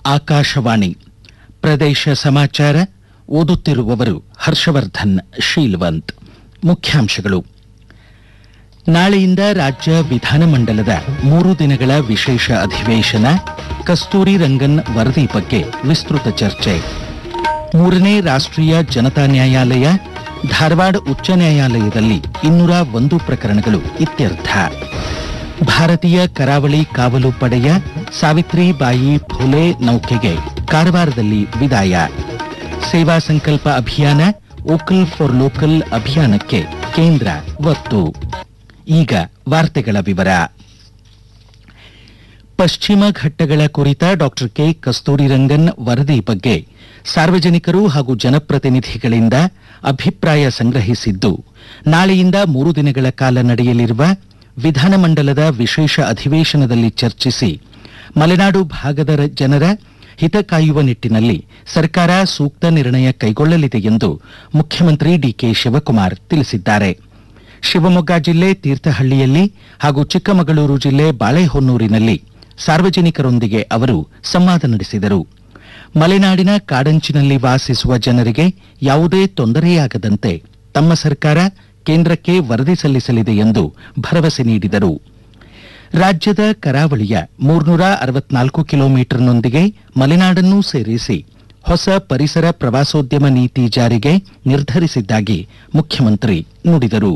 ಆಕಾಶವಾಣಿ ಪ್ರದೇಶ ಸಮಾಚಾರ ಓದುತ್ತಿರುವವರು ಹರ್ಷವರ್ಧನ್ ಶೀಲ್ವಂತ್ ಮುಖ್ಯಾಂಶಗಳು ನಾಳೆಯಿಂದ ರಾಜ್ಯ ವಿಧಾನಮಂಡಲದ ಮೂರು ದಿನಗಳ ವಿಶೇಷ ಅಧಿವೇಶನ ಕಸ್ತೂರಿ ರಂಗನ್ ವರದಿ ಬಗ್ಗೆ ವಿಸ್ತೃತ ಚರ್ಚೆ ಮೂರನೇ ರಾಷ್ಟ್ರೀಯ ಜನತಾ ನ್ಯಾಯಾಲಯ ಧಾರವಾಡ ಉಚ್ಚ ನ್ಯಾಯಾಲಯದಲ್ಲಿ ಇನ್ನೂರ ಒಂದು ಪ್ರಕರಣಗಳು ಇತ್ಯರ್ಥ ಭಾರತೀಯ ಕರಾವಳಿ ಕಾವಲು ಪಡೆಯ ಸಾವಿತ್ರಿಬಾಯಿ ಫುಲೆ ನೌಕೆಗೆ ಕಾರವಾರದಲ್ಲಿ ವಿದಾಯ ಸೇವಾ ಸಂಕಲ್ಪ ಅಭಿಯಾನ ವೋಕಲ್ ಫಾರ್ ಲೋಕಲ್ ಅಭಿಯಾನಕ್ಕೆ ಕೇಂದ್ರ ಒತ್ತು ಈಗ ವಾರ್ತೆಗಳ ವಿವರ ಪಶ್ಚಿಮ ಘಟ್ಟಗಳ ಕುರಿತ ಡಾಕ್ಟರ್ ಕೆ ಕಸ್ತೂರಿರಂಗನ್ ವರದಿ ಬಗ್ಗೆ ಸಾರ್ವಜನಿಕರು ಹಾಗೂ ಜನಪ್ರತಿನಿಧಿಗಳಿಂದ ಅಭಿಪ್ರಾಯ ಸಂಗ್ರಹಿಸಿದ್ದು ನಾಳೆಯಿಂದ ಮೂರು ದಿನಗಳ ಕಾಲ ನಡೆಯಲಿರುವ ವಿಧಾನಮಂಡಲದ ವಿಶೇಷ ಅಧಿವೇಶನದಲ್ಲಿ ಚರ್ಚಿಸಿ ಮಲೆನಾಡು ಭಾಗದ ರ- ಜನರ ಹಿತ ಕಾಯುವ ನಿಟ್ಟಿನಲ್ಲಿ ಸರ್ಕಾರ ಸೂಕ್ತ ನಿರ್ಣಯ ಕೈಗೊಳ್ಳಲಿದೆ ಎಂದು ಮುಖ್ಯಮಂತ್ರಿ ಡಿಕೆ ಶಿವಕುಮಾರ್ ತಿಳಿಸಿದ್ದಾರೆ ಶಿವಮೊಗ್ಗ ಜಿಲ್ಲೆ ತೀರ್ಥಹಳ್ಳಿಯಲ್ಲಿ ಹಾಗೂ ಚಿಕ್ಕಮಗಳೂರು ಜಿಲ್ಲೆ ಬಾಳೆಹೊನ್ನೂರಿನಲ್ಲಿ ಸಾರ್ವಜನಿಕರೊಂದಿಗೆ ಅವರು ಸಂವಾದ ನಡೆಸಿದರು ಮಲೆನಾಡಿನ ಕಾಡಂಚಿನಲ್ಲಿ ವಾಸಿಸುವ ಜನರಿಗೆ ಯಾವುದೇ ತೊಂದರೆಯಾಗದಂತೆ ತಮ್ಮ ಸರ್ಕಾರ ಕೇಂದ್ರಕ್ಕೆ ವರದಿ ಸಲ್ಲಿಸಲಿದೆ ಎಂದು ಭರವಸೆ ನೀಡಿದರು ರಾಜ್ಯದ ಕರಾವಳಿಯ ಮೂರ್ನೂರ ಅರವತ್ನಾಲ್ಕು ಕಿಲೋಮೀಟರ್ನೊಂದಿಗೆ ಮಲೆನಾಡನ್ನೂ ಸೇರಿಸಿ ಹೊಸ ಪರಿಸರ ಪ್ರವಾಸೋದ್ಯಮ ನೀತಿ ಜಾರಿಗೆ ನಿರ್ಧರಿಸಿದ್ದಾಗಿ ಮುಖ್ಯಮಂತ್ರಿ ನುಡಿದರು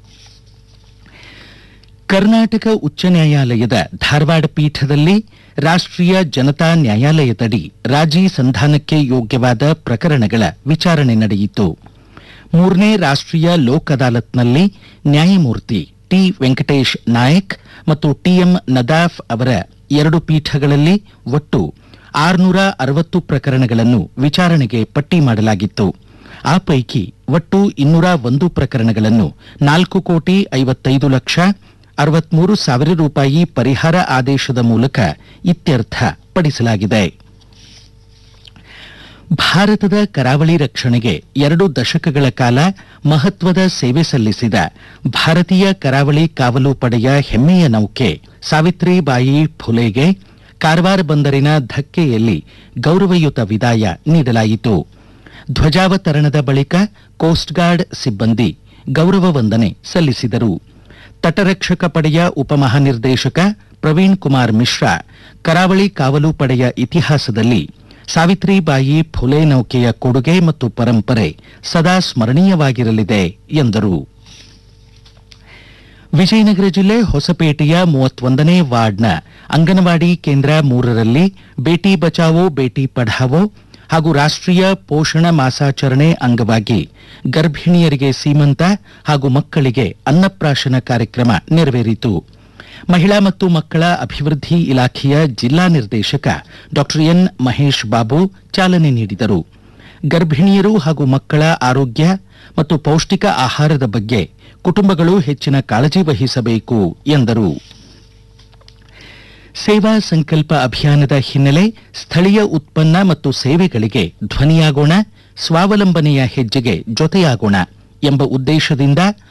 ಕರ್ನಾಟಕ ಉಚ್ಚ ನ್ಯಾಯಾಲಯದ ಧಾರವಾಡ ಪೀಠದಲ್ಲಿ ರಾಷ್ಟ್ರೀಯ ಜನತಾ ನ್ಯಾಯಾಲಯದಡಿ ರಾಜಿ ಸಂಧಾನಕ್ಕೆ ಯೋಗ್ಯವಾದ ಪ್ರಕರಣಗಳ ವಿಚಾರಣೆ ನಡೆಯಿತು ಮೂರನೇ ರಾಷ್ಟ್ರೀಯ ಲೋಕ್ ಅದಾಲತ್ನಲ್ಲಿ ನ್ಯಾಯಮೂರ್ತಿ ಟಿ ವೆಂಕಟೇಶ್ ನಾಯಕ್ ಮತ್ತು ಟಿಎಂ ನದಾಫ್ ಅವರ ಎರಡು ಪೀಠಗಳಲ್ಲಿ ಒಟ್ಟು ಆರುನೂರ ಅರವತ್ತು ಪ್ರಕರಣಗಳನ್ನು ವಿಚಾರಣೆಗೆ ಪಟ್ಟಿ ಮಾಡಲಾಗಿತ್ತು ಆ ಪೈಕಿ ಒಟ್ಟು ಇನ್ನೂರ ಒಂದು ಪ್ರಕರಣಗಳನ್ನು ನಾಲ್ಕು ಕೋಟಿ ಐವತ್ತೈದು ಲಕ್ಷ ಅರವತ್ಮೂರು ಸಾವಿರ ರೂಪಾಯಿ ಪರಿಹಾರ ಆದೇಶದ ಮೂಲಕ ಇತ್ಯರ್ಥ ಪಡಿಸಲಾಗಿದೆ ಭಾರತದ ಕರಾವಳಿ ರಕ್ಷಣೆಗೆ ಎರಡು ದಶಕಗಳ ಕಾಲ ಮಹತ್ವದ ಸೇವೆ ಸಲ್ಲಿಸಿದ ಭಾರತೀಯ ಕರಾವಳಿ ಕಾವಲು ಪಡೆಯ ಹೆಮ್ಮೆಯ ನೌಕೆ ಸಾವಿತ್ರಿಬಾಯಿ ಫುಲೆಗೆ ಕಾರವಾರ ಬಂದರಿನ ಧಕ್ಕೆಯಲ್ಲಿ ಗೌರವಯುತ ವಿದಾಯ ನೀಡಲಾಯಿತು ಧ್ವಜಾವತರಣದ ಬಳಿಕ ಕೋಸ್ಟ್ ಗಾರ್ಡ್ ಸಿಬ್ಬಂದಿ ಗೌರವ ವಂದನೆ ಸಲ್ಲಿಸಿದರು ತಟರಕ್ಷಕ ಪಡೆಯ ಉಪಮಹಾನಿರ್ದೇಶಕ ಪ್ರವೀಣ್ ಕುಮಾರ್ ಮಿಶ್ರಾ ಕರಾವಳಿ ಕಾವಲು ಪಡೆಯ ಇತಿಹಾಸದಲ್ಲಿ ಸಾವಿತ್ರಿಬಾಯಿ ಫುಲೆ ನೌಕೆಯ ಕೊಡುಗೆ ಮತ್ತು ಪರಂಪರೆ ಸದಾ ಸ್ಮರಣೀಯವಾಗಿರಲಿದೆ ಎಂದರು ವಿಜಯನಗರ ಜಿಲ್ಲೆ ಹೊಸಪೇಟೆಯ ಮೂವತ್ತೊಂದನೇ ವಾರ್ಡ್ನ ಅಂಗನವಾಡಿ ಕೇಂದ್ರ ಮೂರರಲ್ಲಿ ಬೇಟಿ ಬಚಾವೋ ಬೇಟಿ ಪಢಾವೋ ಹಾಗೂ ರಾಷ್ಟ್ರೀಯ ಪೋಷಣ ಮಾಸಾಚರಣೆ ಅಂಗವಾಗಿ ಗರ್ಭಿಣಿಯರಿಗೆ ಸೀಮಂತ ಹಾಗೂ ಮಕ್ಕಳಿಗೆ ಅನ್ನಪ್ರಾಶನ ಕಾರ್ಯಕ್ರಮ ನೆರವೇರಿತು ಮಹಿಳಾ ಮತ್ತು ಮಕ್ಕಳ ಅಭಿವೃದ್ಧಿ ಇಲಾಖೆಯ ಜಿಲ್ಲಾ ನಿರ್ದೇಶಕ ಡಾಕ್ಟರ್ ಎನ್ ಮಹೇಶ್ ಬಾಬು ಚಾಲನೆ ನೀಡಿದರು ಗರ್ಭಿಣಿಯರು ಹಾಗೂ ಮಕ್ಕಳ ಆರೋಗ್ಯ ಮತ್ತು ಪೌಷ್ಟಿಕ ಆಹಾರದ ಬಗ್ಗೆ ಕುಟುಂಬಗಳು ಹೆಚ್ಚಿನ ಕಾಳಜಿ ವಹಿಸಬೇಕು ಎಂದರು ಸೇವಾ ಸಂಕಲ್ಪ ಅಭಿಯಾನದ ಹಿನ್ನೆಲೆ ಸ್ಥಳೀಯ ಉತ್ಪನ್ನ ಮತ್ತು ಸೇವೆಗಳಿಗೆ ಧ್ವನಿಯಾಗೋಣ ಸ್ವಾವಲಂಬನೆಯ ಹೆಜ್ಜೆಗೆ ಜೊತೆಯಾಗೋಣ ಎಂಬ ಉದ್ದೇಶದಿಂದ